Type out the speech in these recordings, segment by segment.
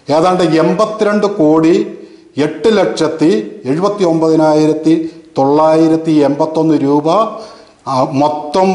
ഏതാണ്ട് എൺപത്തിരണ്ട് കോടി എട്ട് ലക്ഷത്തി എഴുപത്തി ഒമ്പതിനായിരത്തി തൊള്ളായിരത്തി എൺപത്തൊന്ന് രൂപ ആ, മൊത്തം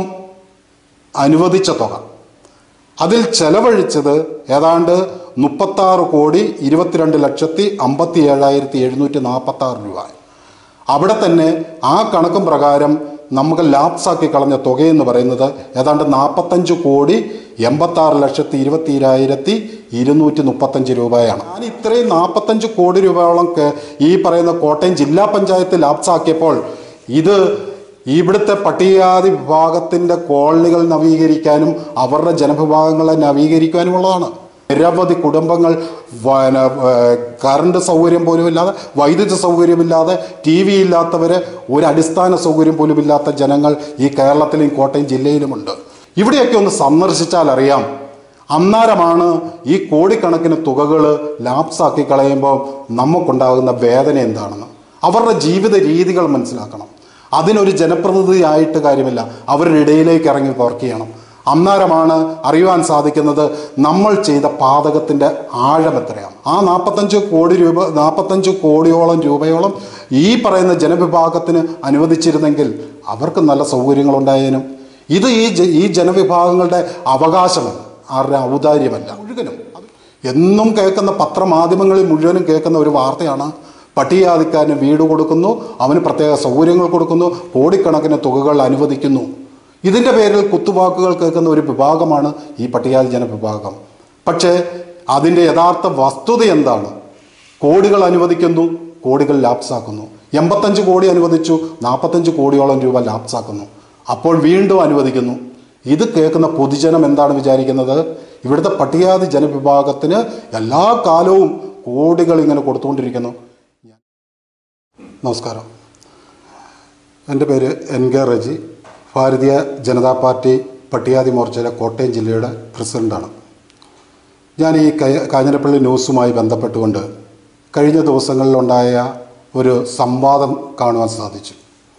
അനുവദിച്ച തുക അതിൽ ചെലവഴിച്ചത് ഏതാണ്ട് മുപ്പത്താറ് കോടി ഇരുപത്തിരണ്ട് ലക്ഷത്തി അമ്പത്തി ഏഴായിരത്തി എഴുന്നൂറ്റി നാൽപ്പത്തി ആറ് രൂപ അവിടെ തന്നെ ആ കണക്കും പ്രകാരം നമുക്ക് ലാപ്സാക്കി കളഞ്ഞ തുകയെന്ന് പറയുന്നത് ഏതാണ്ട് നാൽപ്പത്തഞ്ച് കോടി എൺപത്താറ് ലക്ഷത്തി ഇരുപത്തിരായിരത്തി ഇരുന്നൂറ്റി മുപ്പത്തഞ്ച് രൂപയാണ് ഞാൻ ഇത്രയും നാൽപ്പത്തഞ്ച് കോടി രൂപയോളം കേ- ഈ പറയുന്ന കോട്ടയം ജില്ലാ പഞ്ചായത്ത് ലാപ്സാക്കിയപ്പോൾ ഇത് ഇവിടുത്തെ പട്ടികജാതി വിഭാഗത്തിൻ്റെ കോളനികൾ നവീകരിക്കാനും അവരുടെ ജനവിഭാഗങ്ങളെ നവീകരിക്കാനുമുള്ളതാണ് നിരവധി കുടുംബങ്ങൾ പിന്നെ, ഏർ, കറണ്ട് സൗകര്യം പോലും ഇല്ലാതെ വൈദ്യുതി സൗകര്യമില്ലാതെ ടി വി ഇല്ലാത്തവര് ഒരു അടിസ്ഥാന സൗകര്യം പോലും ഇല്ലാത്ത ജനങ്ങൾ ഈ കേരളത്തിലും കോട്ടയം ജില്ലയിലുമുണ്ട് ഇവിടെയൊക്കെ ഒന്ന് സന്ദർശിച്ചാൽ അറിയാം അന്നേരമാണ് ഈ കോടിക്കണക്കിന് തുകകൾ ലാപ്സാക്കി കളയുമ്പോൾ നമുക്കുണ്ടാകുന്ന വേദന എന്താണെന്ന് അവരുടെ ജീവിത രീതികൾ മനസ്സിലാക്കണം അതിനൊരു ജനപ്രതിനിധിയായിട്ട് കാര്യമില്ല അവരുടെ ഇടയിലേക്ക് ഇറങ്ങി വർക്ക് ചെയ്യണം അന്നേരമാണ് അറിയുവാൻ സാധിക്കുന്നത് നമ്മൾ ചെയ്ത പാതകത്തിൻ്റെ ആഴം എത്രയാണ് ആ നാൽപ്പത്തഞ്ച് കോടി രൂപ നാൽപ്പത്തഞ്ച് കോടിയോളം രൂപയോളം ഈ പറയുന്ന ജനവിഭാഗത്തിന് അനുവദിച്ചിരുന്നെങ്കിൽ അവർക്ക് നല്ല സൗകര്യങ്ങളുണ്ടായേനും ഇത് ഈ ജ- ഈ ജനവിഭാഗങ്ങളുടെ അവകാശമല്ല ആരുടെ ഔദാര്യമല്ല മുഴുവനും എന്നും കേൾക്കുന്ന പത്രമാധ്യമങ്ങളിൽ മുഴുവനും കേൾക്കുന്ന ഒരു വാർത്തയാണ് പട്ടികജാതിക്കാരന് വീട് കൊടുക്കുന്നു അവന് പ്രത്യേക സൗകര്യങ്ങൾ കൊടുക്കുന്നു കോടിക്കണക്കിന് തുകകൾ അനുവദിക്കുന്നു ഇതിൻ്റെ പേരിൽ കുത്തുവാക്കുകൾ കേൾക്കുന്ന ഒരു വിഭാഗമാണ് ഈ പട്ടികജാതി ജനവിഭാഗം പക്ഷേ അതിൻ്റെ യഥാർത്ഥ വസ്തുത എന്താണ് കോടികൾ അനുവദിക്കുന്നു കോടികൾ ലാപ്സാക്കുന്നു എൺപത്തഞ്ച് കോടി അനുവദിച്ചു നാൽപ്പത്തഞ്ച് കോടിയോളം രൂപ ലാപ്സാക്കുന്നു അപ്പോൾ വീണ്ടും അനുവദിക്കുന്നു ഇത് കേൾക്കുന്ന പൊതുജനം എന്താണ് വിചാരിക്കുന്നത് ഇവിടുത്തെ പട്ടികജാതി ജനവിഭാഗത്തിന് എല്ലാ കാലവും കോടികൾ ഇങ്ങനെ കൊടുത്തുകൊണ്ടിരിക്കുന്നു നമസ്കാരം എൻ്റെ പേര് എൻ കെ റജി ഭാരതീയ ജനതാ പാർട്ടി പട്ടികജാതി മോർച്ചയിലെ കോട്ടയം ജില്ലയുടെ പ്രസിഡൻ്റാണ് ഞാൻ ഈ കയ- കാഞ്ഞിരപ്പള്ളി ന്യൂസുമായി ബന്ധപ്പെട്ടുകൊണ്ട് കഴിഞ്ഞ ദിവസങ്ങളിലുണ്ടായ ഒരു സംവാദം കാണുവാൻ സാധിച്ചു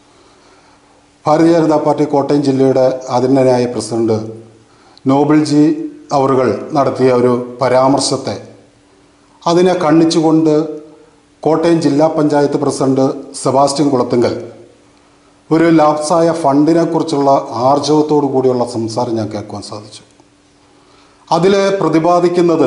ഭാരതീയ ജനതാ പാർട്ടി കോട്ടയം ജില്ലയുടെ ആദരണീയനായ പ്രസിഡന്റ് നോബിൾജി അവറുകൾ നടത്തിയ ഒരു പരാമർശത്തെ അതിനെ കണ്ണിച്ചുകൊണ്ട് കോട്ടയം ജില്ലാ പഞ്ചായത്ത് പ്രസിഡന്റ് സെബാസ്റ്റ്യൻ കുളത്തുങ്കൽ ഒരു ലാപ്സായ ഫണ്ടിനെ കുറിച്ചുള്ള ആർജവത്തോടു കൂടിയുള്ള സംസാരം ഞാൻ കേൾക്കുവാൻ സാധിച്ചു അതിൽ പ്രതിപാദിക്കുന്നത്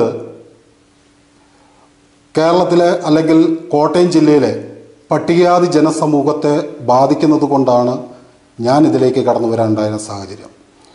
കേരളത്തിലെ അല്ലെങ്കിൽ കോട്ടയം ജില്ലയിലെ പട്ടികജാതി ജനസമൂഹത്തെ ബാധിക്കുന്നത് കൊണ്ടാണ് ഞാൻ ഇതിലേക്ക് കടന്നു വരാനുണ്ടായ സാഹചര്യം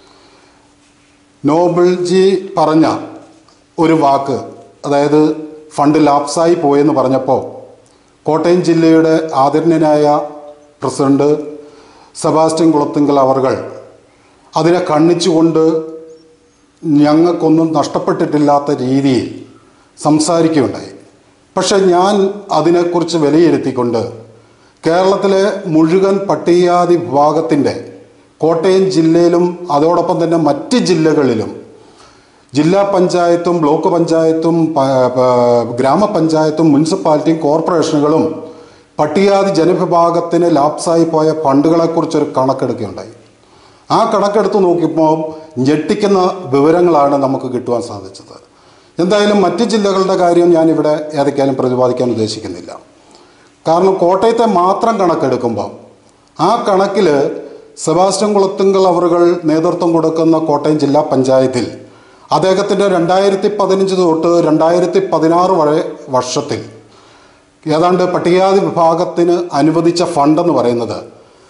നോബിൾജി പറഞ്ഞ ഒരു വാക്ക് അതായത് ഫണ്ട് ലാപ്സായി പോയെന്ന് പറഞ്ഞപ്പോൾ കോട്ടയം ജില്ലയുടെ ആദരണീയനായ പ്രസിഡന്റ് സെബാസ്റ്റ്യൻ കുളത്തുങ്കൽ അവർകൾ അതിനെ കണ്ണിച്ചുകൊണ്ട് ഞങ്ങൾക്കൊന്നും നഷ്ടപ്പെട്ടിട്ടില്ലാത്ത രീതിയിൽ സംസാരിക്കുകയുണ്ടായി പക്ഷെ ഞാൻ അതിനെക്കുറിച്ച് വിലയിരുത്തിക്കൊണ്ട് കേരളത്തിലെ മുഴുവൻ പട്ടികജാതി വിഭാഗത്തിൻ്റെ കോട്ടയം ജില്ലയിലും അതോടൊപ്പം തന്നെ മറ്റ് ജില്ലകളിലും ജില്ലാ പഞ്ചായത്തും ബ്ലോക്ക് പഞ്ചായത്തും പ- പ- ഗ്രാമപഞ്ചായത്തും മുനിസിപ്പാലിറ്റിയും കോർപ്പറേഷനുകളും പട്ടികജാതി ജനവിഭാഗത്തിന് ലാപ്സായി പോയ ഫണ്ടുകളെക്കുറിച്ചൊരു കണക്കെടുക്കുകയുണ്ടായി ആ കണക്കെടുത്ത് നോക്കിയപ്പോൾ ഞെട്ടിക്കുന്ന വിവരങ്ങളാണ് നമുക്ക് കിട്ടുവാൻ സാധിച്ചത് എന്തായാലും മറ്റ് ജില്ലകളുടെ കാര്യം ഞാനിവിടെ ഏതൊക്കെയാലും പ്രതിപാദിക്കാൻ ഉദ്ദേശിക്കുന്നില്ല കാരണം കോട്ടയത്തെ മാത്രം കണക്കെടുക്കുമ്പോൾ ആ കണക്കിൽ സെബാസ്റ്റ്യൻ കുളത്തുങ്കൽ അവറുകൾ നേതൃത്വം കൊടുക്കുന്ന കോട്ടയം ജില്ലാ പഞ്ചായത്തിൽ അദ്ദേഹത്തിൻ്റെ രണ്ടായിരത്തി പതിനഞ്ച് തൊട്ട് രണ്ടായിരത്തി പതിനാറ് വരെ വർഷത്തിൽ ഏതാണ്ട് പട്ടികജാതി വിഭാഗത്തിന് അനുവദിച്ച ഫണ്ടെന്ന് പറയുന്നത്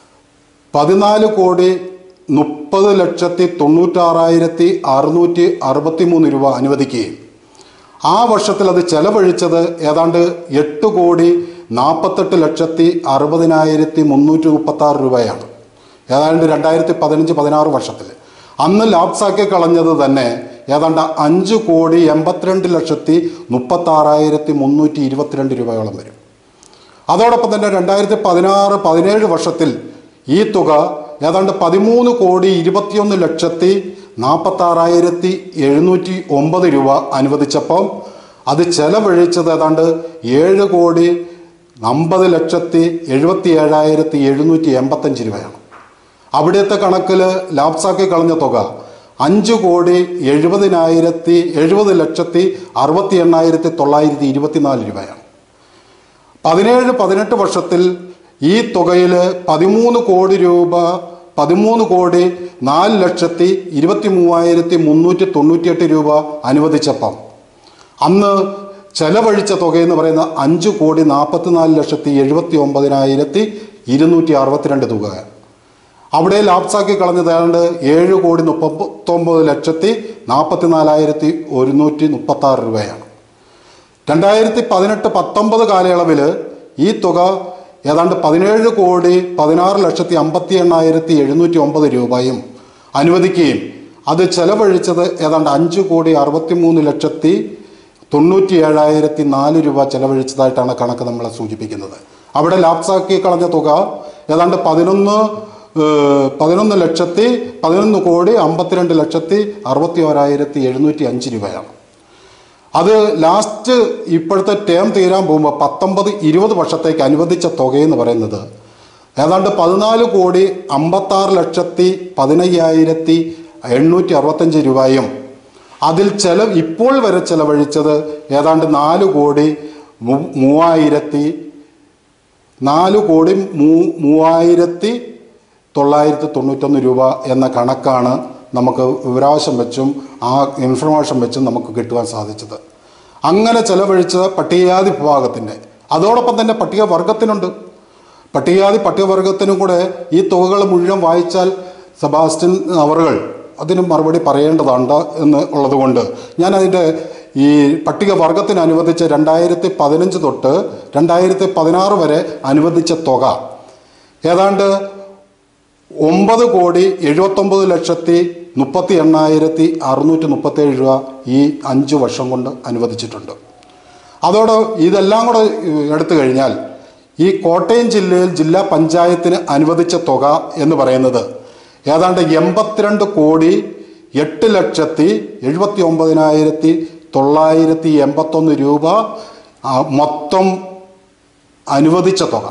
പതിനാല് കോടി മുപ്പത് ലക്ഷത്തി തൊണ്ണൂറ്റാറായിരത്തി അറുന്നൂറ്റി അറുപത്തി മൂന്ന് രൂപ അനുവദിക്കുകയും ആ വർഷത്തിൽ അത് ചെലവഴിച്ചത് ഏതാണ്ട് എട്ട് കോടി നാൽപ്പത്തെട്ട് ലക്ഷത്തി അറുപതിനായിരത്തി മുന്നൂറ്റി മുപ്പത്തി ആറ് രൂപയാണ് ഏതാണ്ട് രണ്ടായിരത്തി പതിനഞ്ച് പതിനാറ് വർഷത്തിൽ അന്ന് ലാപ്സാക്കി കളഞ്ഞത് തന്നെ ഏതാണ്ട് അഞ്ച് കോടി എൺപത്തിരണ്ട് ലക്ഷത്തി മുപ്പത്താറായിരത്തി മുന്നൂറ്റി ഇരുപത്തിരണ്ട് രൂപയോളം വരും അതോടൊപ്പം തന്നെ രണ്ടായിരത്തി പതിനാറ് പതിനേഴ് വർഷത്തിൽ ഈ തുക ഏതാണ്ട് പതിമൂന്ന് കോടി ഇരുപത്തിയൊന്ന് ലക്ഷത്തി നാൽപ്പത്താറായിരത്തി എഴുന്നൂറ്റി ഒമ്പത് രൂപ അനുവദിച്ചപ്പം അത് ചെലവഴിച്ചത് ഏതാണ്ട് ഏഴ് കോടി അമ്പത് ലക്ഷത്തി എഴുപത്തി ഏഴായിരത്തി എഴുന്നൂറ്റി എൺപത്തഞ്ച് രൂപയാണ് അവിടുത്തെ കണക്കിൽ ലാപ്സാക്കി കളഞ്ഞ തുക അഞ്ച് കോടി എഴുപതിനായിരത്തി എഴുപത് ലക്ഷത്തി അറുപത്തി എണ്ണായിരത്തി തൊള്ളായിരത്തി ഇരുപത്തിനാല് രൂപയാണ് പതിനേഴ് പതിനെട്ട് വർഷത്തിൽ ഈ തുകയിൽ പതിമൂന്ന് കോടി രൂപ പതിമൂന്ന് കോടി നാല് ലക്ഷത്തി ഇരുപത്തി മൂവായിരത്തി മുന്നൂറ്റി തൊണ്ണൂറ്റിയെട്ട് രൂപ അനുവദിച്ചപ്പം അന്ന് ചെലവഴിച്ച തുകയെന്ന് പറയുന്ന അഞ്ച് കോടി നാൽപ്പത്തിനാല് ലക്ഷത്തി എഴുപത്തി ഒമ്പതിനായിരത്തി ഇരുന്നൂറ്റി അറുപത്തിരണ്ട് തുകയാണ് അവിടെ ലാപ്സാക്കി കളഞ്ഞത് ഏതാണ്ട് ഏഴ് കോടി മുപ്പത്തൊമ്പത് ലക്ഷത്തി നാൽപ്പത്തിനാലായിരത്തി ഒരുന്നൂറ്റി മുപ്പത്തി ആറ് രൂപയാണ് രണ്ടായിരത്തി പതിനെട്ട് പത്തൊമ്പത് കാലയളവിൽ ഈ തുക ഏതാണ്ട് പതിനേഴ് കോടി പതിനാറ് ലക്ഷത്തി അമ്പത്തി എണ്ണായിരത്തി എഴുന്നൂറ്റി ഒമ്പത് രൂപയും അനുവദിക്കുകയും അത് ചെലവഴിച്ചത് ഏതാണ്ട് അഞ്ച് കോടി അറുപത്തി മൂന്ന് ലക്ഷത്തി തൊണ്ണൂറ്റി ഏഴായിരത്തി നാല് രൂപ ചെലവഴിച്ചതായിട്ടാണ് കണക്ക് നമ്മളെ സൂചിപ്പിക്കുന്നത് അവിടെ ലാപ്സാക്കി കളഞ്ഞ തുക ഏതാണ്ട് പതിനൊന്ന് ഏഹ്, പതിനൊന്ന് ലക്ഷത്തി പതിനൊന്ന് കോടി അമ്പത്തിരണ്ട് ലക്ഷത്തി അറുപത്തി ഓരായിരത്തി എഴുന്നൂറ്റി അഞ്ച് രൂപയാണ് അത് ലാസ്റ്റ് ഇപ്പോഴത്തെ ടേം തീരാൻ പോകുമ്പോൾ പത്തൊമ്പത് ഇരുപത് വർഷത്തേക്ക് അനുവദിച്ച തുകയെന്ന് പറയുന്നത് ഏതാണ്ട് പതിനാല് കോടി അമ്പത്താറ് ലക്ഷത്തി പതിനയ്യായിരത്തി എണ്ണൂറ്റി അറുപത്തഞ്ച് രൂപയും അതിൽ ചെല ഇപ്പോൾ വരെ ചെലവഴിച്ചത് ഏതാണ്ട് നാല് കോടി മൂ- മൂവായിരത്തി നാല് കോടി മൂ മൂവായിരത്തി തൊള്ളായിരത്തി തൊണ്ണൂറ്റൊന്ന് രൂപ എന്ന കണക്കാണ് നമുക്ക് വിവരാവശം വെച്ചും ആ ഇൻഫർമേഷൻ വെച്ചും നമുക്ക് കിട്ടുവാൻ സാധിച്ചത് അങ്ങനെ ചെലവഴിച്ചത് പട്ടികജാതി വിഭാഗത്തിൻ്റെ അതോടൊപ്പം തന്നെ പട്ടികവർഗത്തിനുണ്ട് പട്ടികജാതി പട്ടികവർഗത്തിനും കൂടെ ഈ തുകകൾ മുഴുവൻ വായിച്ചാൽ സെബാസ്റ്റ്യൻ അവറുകൾ അതിന് മറുപടി പറയേണ്ടതുണ്ട് എന്ന് ഉള്ളതുകൊണ്ട് ഞാൻ അതിൻ്റെ ഈ പട്ടികവർഗത്തിന് അനുവദിച്ച രണ്ടായിരത്തി പതിനഞ്ച് തൊട്ട് രണ്ടായിരത്തി പതിനാറ് വരെ അനുവദിച്ച തുക ഏതാണ്ട് ഒമ്പത് കോടി എഴുപത്തൊമ്പത് ലക്ഷത്തി മുപ്പത്തി എണ്ണായിരത്തി അറുന്നൂറ്റി മുപ്പത്തേഴ് രൂപ ഈ അഞ്ച് വർഷം കൊണ്ട് അനുവദിച്ചിട്ടുണ്ട് അതോടെ ഇതെല്ലാം കൂടെ ഏഹ്, എടുത്തു കഴിഞ്ഞാൽ ഈ കോട്ടയം ജില്ലയിൽ ജില്ലാ പഞ്ചായത്തിന് അനുവദിച്ച തുക എന്ന് പറയുന്നത് ഏതാണ്ട് എൺപത്തിരണ്ട് കോടി എട്ട് ലക്ഷത്തി എഴുപത്തി ഒമ്പതിനായിരത്തി തൊള്ളായിരത്തി എൺപത്തൊന്ന് രൂപ ആ, മൊത്തം അനുവദിച്ച തുക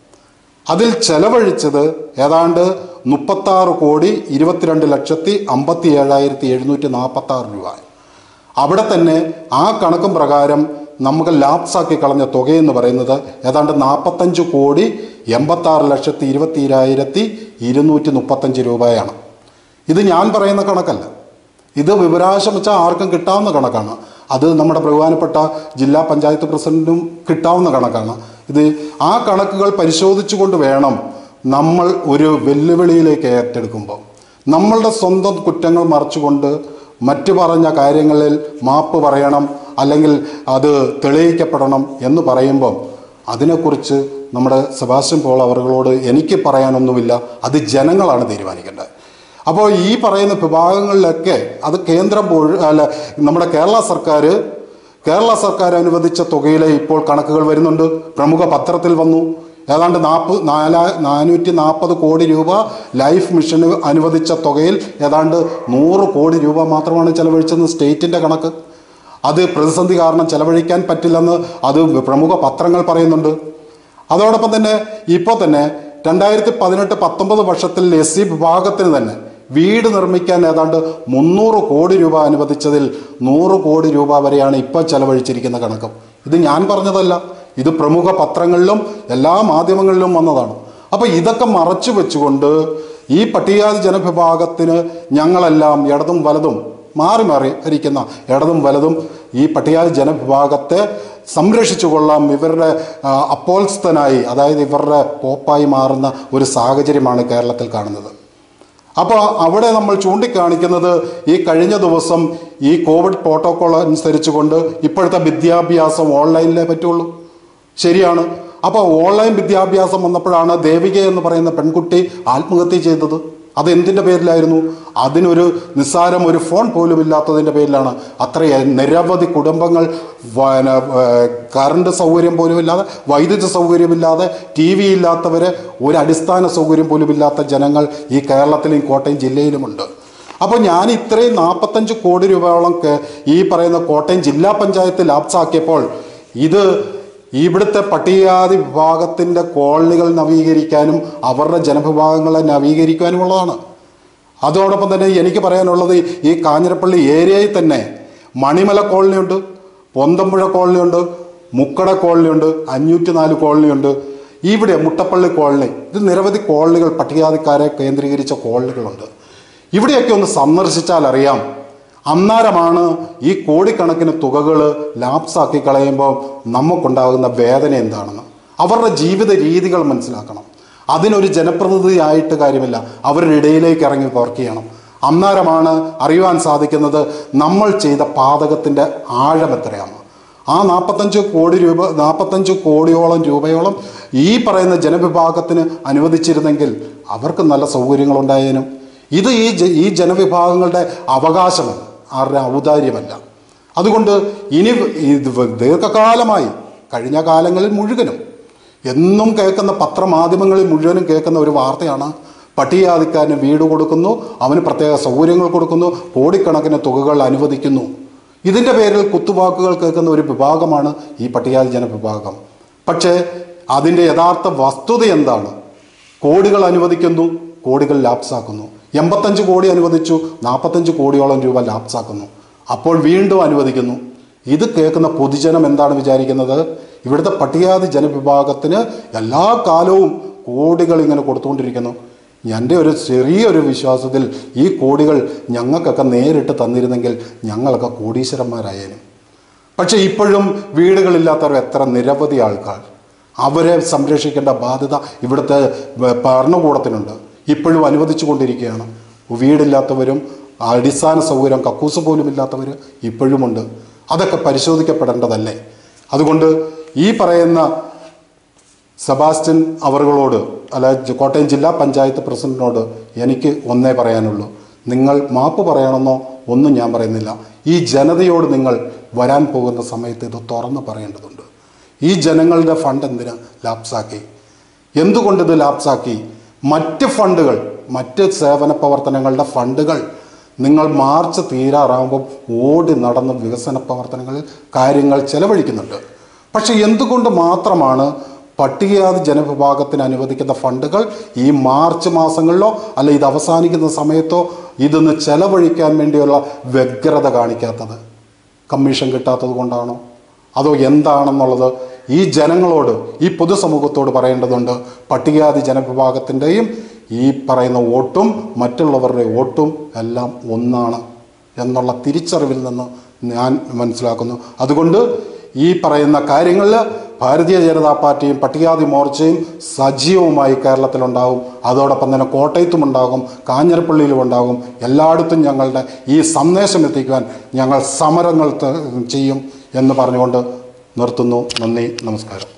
അതിൽ ചെലവഴിച്ചത് ഏതാണ്ട് മുപ്പത്താറ് കോടി ഇരുപത്തിരണ്ട് ലക്ഷത്തി അമ്പത്തി ഏഴായിരത്തി എഴുന്നൂറ്റി നാൽപ്പത്തി ആറ് രൂപ അവിടെ തന്നെ ആ കണക്കും പ്രകാരം നമുക്ക് ലാപ്സാക്കി കളഞ്ഞ തുകയെന്ന് പറയുന്നത് ഏതാണ്ട് നാൽപ്പത്തഞ്ച് കോടി എൺപത്താറ് ലക്ഷത്തി ഇരുപത്തിരായിരത്തി ഇരുന്നൂറ്റി മുപ്പത്തഞ്ച് രൂപയാണ് ഇത് ഞാൻ പറയുന്ന കണക്കല്ല ഇത് വിവരാശം വെച്ചാൽ ആർക്കും കിട്ടാവുന്ന കണക്കാണ് അത് നമ്മുടെ ബഹുമാനപ്പെട്ട ജില്ലാ പഞ്ചായത്ത് പ്രസിഡന്റിനും കിട്ടാവുന്ന കണക്കാണ് ഇത് ആ കണക്കുകൾ പരിശോധിച്ചുകൊണ്ട് വേണം നമ്മൾ ഒരു വെല്ലുവിളിയിലേക്ക് ഏറ്റെടുക്കുമ്പോൾ നമ്മളുടെ സ്വന്തം കുറ്റങ്ങൾ മറച്ചുകൊണ്ട് മറ്റു പറഞ്ഞ കാര്യങ്ങളിൽ മാപ്പ് പറയണം അല്ലെങ്കിൽ അത് തെളിയിക്കപ്പെടണം എന്ന് പറയുമ്പം അതിനെക്കുറിച്ച് നമ്മുടെ സെബാസ്റ്റ്യൻ പോൾ അവറുകളോട് എനിക്ക് പറയാനൊന്നുമില്ല അത് ജനങ്ങളാണ് തീരുമാനിക്കേണ്ടത് അപ്പോൾ ഈ പറയുന്ന വിഭാഗങ്ങളിലൊക്കെ അത് കേന്ദ്രം മുഴു- അല്ല നമ്മുടെ കേരള സർക്കാർ കേരള സർക്കാർ അനുവദിച്ച തുകയിലെ ഇപ്പോൾ കണക്കുകൾ വരുന്നുണ്ട് പ്രമുഖ പത്രത്തിൽ വന്നു ഏതാണ്ട് നാൽപ്പത് നാലാ നാനൂറ്റി നാൽപ്പത് കോടി രൂപ ലൈഫ് മിഷന് അനുവദിച്ച തുകയിൽ ഏതാണ്ട് നൂറ് കോടി രൂപ മാത്രമാണ് ചെലവഴിച്ചെന്ന് സ്റ്റേറ്റിൻ്റെ കണക്ക് അത് പ്രതിസന്ധി കാരണം ചെലവഴിക്കാൻ പറ്റില്ലെന്ന് അത് പ്രമുഖ പത്രങ്ങൾ പറയുന്നുണ്ട് അതോടൊപ്പം തന്നെ ഇപ്പോൾ തന്നെ രണ്ടായിരത്തി പതിനെട്ട് പത്തൊമ്പത് വർഷത്തിൽ എസ് സി വിഭാഗത്തിന് തന്നെ വീട് നിർമ്മിക്കാൻ ഏതാണ്ട് മുന്നൂറ് കോടി രൂപ അനുവദിച്ചതിൽ നൂറ് കോടി രൂപ വരെയാണ് ഇപ്പോൾ ചെലവഴിച്ചിരിക്കുന്ന കണക്ക് ഇത് ഞാൻ പറഞ്ഞതല്ല ഇത് പ്രമുഖ പത്രങ്ങളിലും എല്ലാ മാധ്യമങ്ങളിലും വന്നതാണ് അപ്പോൾ ഇതൊക്കെ മറച്ചു വെച്ചുകൊണ്ട് ഈ പട്ടികജാതി ജനവിഭാഗത്തിന് ഞങ്ങളെല്ലാം ഇടതും വലതും മാറി മാറി ഇരിക്കുന്ന ഇടതും വലതും ഈ പട്ടികജാതി ജനവിഭാഗത്തെ സംരക്ഷിച്ചു കൊള്ളാം ഇവരുടെ ആ, അപ്പോൽസ്ഥനായി അതായത് ഇവരുടെ പോപ്പായി മാറുന്ന ഒരു സാഹചര്യമാണ് കേരളത്തിൽ കാണുന്നത് അപ്പോൾ അവിടെ നമ്മൾ ചൂണ്ടിക്കാണിക്കുന്നത് ഈ കഴിഞ്ഞ ദിവസം ഈ കോവിഡ് പ്രോട്ടോകോൾ അനുസരിച്ചുകൊണ്ട് ഇപ്പോഴത്തെ വിദ്യാഭ്യാസം ഓൺലൈനിലേ പറ്റുള്ളൂ ശരിയാണ് അപ്പോൾ ഓൺലൈൻ വിദ്യാഭ്യാസം വന്നപ്പോഴാണ് ദേവിക എന്ന് പറയുന്ന പെൺകുട്ടി ആത്മഹത്യ ചെയ്തത് അത് എന്തിൻ്റെ പേരിലായിരുന്നു അതിനൊരു നിസ്സാരം ഒരു ഫോൺ പോലും ഇല്ലാത്തതിൻ്റെ പേരിലാണ് അത്രയും നിരവധി കുടുംബങ്ങൾ വന- ഏർ കറണ്ട് സൗകര്യം പോലും ഇല്ലാതെ വൈദ്യുതി സൗകര്യമില്ലാതെ ടി വി ഇല്ലാത്തവരെ ഒരു അടിസ്ഥാന സൗകര്യം പോലും ഇല്ലാത്ത ജനങ്ങൾ ഈ കേരളത്തിലും കോട്ടയം ജില്ലയിലുമുണ്ട് അപ്പോൾ ഞാൻ ഇത്രയും നാൽപ്പത്തഞ്ച് കോടി രൂപയോളം കേ- ഈ പറയുന്ന കോട്ടയം ജില്ലാ പഞ്ചായത്ത് ലാപ്സാക്കിയപ്പോൾ ഇത് ഇവിടുത്തെ പട്ടികജാതി വിഭാഗത്തിൻ്റെ കോളനികൾ നവീകരിക്കാനും അവരുടെ ജനവിഭാഗങ്ങളെ നവീകരിക്കാനുമുള്ളതാണ് അതോടൊപ്പം തന്നെ എനിക്ക് പറയാനുള്ളത് ഈ കാഞ്ഞിരപ്പള്ളി ഏരിയയിൽ തന്നെ മണിമല കോളനിയുണ്ട് പൊന്തമ്പുഴ കോളനിയുണ്ട് മുക്കട കോളനിയുണ്ട് അഞ്ഞൂറ്റി നാല് കോളനിയുണ്ട് ഇവിടെ മുട്ടപ്പള്ളി കോളനി ഇത് നിരവധി കോളനികൾ പട്ടികജാതിക്കാരെ കേന്ദ്രീകരിച്ച കോളനികളുണ്ട് ഇവിടെയൊക്കെ ഒന്ന് സന്ദർശിച്ചാൽ അറിയാം അന്നേരമാണ് ഈ കോടിക്കണക്കിന് തുകകൾ ലാപ്സാക്കി കളയുമ്പോൾ നമുക്കുണ്ടാകുന്ന വേദന എന്താണെന്ന് അവരുടെ ജീവിത രീതികൾ മനസ്സിലാക്കണം അതിനൊരു ജനപ്രതിനിധിയായിട്ട് കാര്യമില്ല അവരുടെ ഇടയിലേക്ക് ഇറങ്ങി വർക്ക് ചെയ്യണം അന്നേരമാണ് അറിയുവാൻ സാധിക്കുന്നത് നമ്മൾ ചെയ്ത പാതകത്തിൻ്റെ ആഴം എത്രയാണ് ആ നാൽപ്പത്തഞ്ച് കോടി രൂപ നാൽപ്പത്തഞ്ച് കോടിയോളം രൂപയോളം ഈ പറയുന്ന ജനവിഭാഗത്തിന് അനുവദിച്ചിരുന്നെങ്കിൽ അവർക്ക് നല്ല സൗകര്യങ്ങളുണ്ടായേനും ഇത് ഈ ജ- ഈ ജനവിഭാഗങ്ങളുടെ അവകാശമല്ല ആരുടെ ഔദാര്യമല്ല അതുകൊണ്ട് ഇനി ഇത് ദീർഘകാലമായി കഴിഞ്ഞ കാലങ്ങളിൽ മുഴുവനും എന്നും കേൾക്കുന്ന പത്രമാധ്യമങ്ങളിൽ മുഴുവനും കേൾക്കുന്ന ഒരു വാർത്തയാണ് പട്ടികജാതിക്കാരന് വീട് കൊടുക്കുന്നു അവന് പ്രത്യേക സൗകര്യങ്ങൾ കൊടുക്കുന്നു കോടിക്കണക്കിന് തുകകൾ അനുവദിക്കുന്നു ഇതിൻ്റെ പേരിൽ കുത്തുവാക്കുകൾ കേൾക്കുന്ന ഒരു വിഭാഗമാണ് ഈ പട്ടികജാതി ജനവിഭാഗം പക്ഷേ അതിൻ്റെ യഥാർത്ഥ വസ്തുത എന്താണ് കോടികൾ അനുവദിക്കുന്നു കോടികൾ ലാപ്സാക്കുന്നു എൺപത്തഞ്ച് കോടി അനുവദിച്ചു നാൽപ്പത്തഞ്ച് കോടിയോളം രൂപ ലാപ്സാക്കുന്നു അപ്പോൾ വീണ്ടും അനുവദിക്കുന്നു ഇത് കേൾക്കുന്ന പൊതുജനം എന്താണ് വിചാരിക്കുന്നത് ഇവിടുത്തെ പട്ടികജാതി ജനവിഭാഗത്തിന് എല്ലാ കാലവും കോടികൾ ഇങ്ങനെ കൊടുത്തുകൊണ്ടിരിക്കുന്നു എൻ്റെ ഒരു ചെറിയൊരു വിശ്വാസത്തിൽ ഈ കോടികൾ ഞങ്ങൾക്കൊക്കെ നേരിട്ട് തന്നിരുന്നെങ്കിൽ ഞങ്ങളൊക്കെ കോടീശ്വരന്മാരായേനും പക്ഷേ ഇപ്പോഴും വീടുകളില്ലാത്തവർ എത്ര നിരവധി ആൾക്കാർ അവരെ സംരക്ഷിക്കേണ്ട ബാധ്യത ഇവിടുത്തെ ഭ- ഭരണകൂടത്തിനുണ്ട് ഇപ്പോഴും അനുവദിച്ചു കൊണ്ടിരിക്കുകയാണ് വീടില്ലാത്തവരും അടിസ്ഥാന സൗകര്യം കക്കൂസ് പോലും ഇല്ലാത്തവർ ഇപ്പോഴുമുണ്ട് അതൊക്കെ പരിശോധിക്കപ്പെടേണ്ടതല്ലേ അതുകൊണ്ട് ഈ പറയുന്ന സെബാസ്റ്റ്യൻ അവറുകളോട് അല്ല ജ- കോട്ടയം ജില്ലാ പഞ്ചായത്ത് പ്രസിഡന്റിനോട് എനിക്ക് ഒന്നേ പറയാനുള്ളൂ നിങ്ങൾ മാപ്പ് പറയണമെന്നോ ഒന്നും ഞാൻ പറയുന്നില്ല ഈ ജനതയോട് നിങ്ങൾ വരാൻ പോകുന്ന സമയത്ത് ഇത് തുറന്ന് പറയേണ്ടതുണ്ട് ഈ ജനങ്ങളുടെ ഫണ്ട് എന്തിനാ ലാപ്സാക്കി എന്തുകൊണ്ട് ഇത് ലാപ്സാക്കി മറ്റ് ഫണ്ടുകൾ മറ്റ് സേവന പ്രവർത്തനങ്ങളുടെ ഫണ്ടുകൾ നിങ്ങൾ മാർച്ച് തീരാറാകുമ്പോൾ ഓടി നടന്ന് വികസന പ്രവർത്തനങ്ങളിൽ കാര്യങ്ങൾ ചെലവഴിക്കുന്നുണ്ട് പക്ഷെ എന്തുകൊണ്ട് മാത്രമാണ് പട്ടികജാതി ജനവിഭാഗത്തിന് അനുവദിക്കുന്ന ഫണ്ടുകൾ ഈ മാർച്ച് മാസങ്ങളിലോ അല്ല ഇത് അവസാനിക്കുന്ന സമയത്തോ ഇതൊന്ന് ചെലവഴിക്കാൻ വേണ്ടിയുള്ള വ്യഗ്രത കാണിക്കാത്തത് കമ്മീഷൻ കിട്ടാത്തത് കൊണ്ടാണോ അതോ എന്താണെന്നുള്ളത് ഈ ജനങ്ങളോട് ഈ പൊതുസമൂഹത്തോട് പറയേണ്ടതുണ്ട് പട്ടികജാതി ജനവിഭാഗത്തിൻ്റെയും ഈ പറയുന്ന വോട്ടും മറ്റുള്ളവരുടെ വോട്ടും എല്ലാം ഒന്നാണ് എന്നുള്ള തിരിച്ചറിവിൽ നിന്ന് ഞാൻ മനസ്സിലാക്കുന്നു അതുകൊണ്ട് ഈ പറയുന്ന കാര്യങ്ങളിൽ ഭാരതീയ ജനതാ പാർട്ടിയും പട്ടികജാതി മോർച്ചയും സജീവമായി കേരളത്തിലുണ്ടാകും അതോടൊപ്പം തന്നെ കോട്ടയത്തും ഉണ്ടാകും കാഞ്ഞിരപ്പള്ളിയിലും ഉണ്ടാകും എല്ലായിടത്തും ഞങ്ങളുടെ ഈ സന്ദേശം എത്തിക്കുവാൻ ഞങ്ങൾ സമരങ്ങൾ ത- ചെയ്യും എന്ന് പറഞ്ഞുകൊണ്ട് നിർത്തുന്നു നന്ദി നമസ്കാരം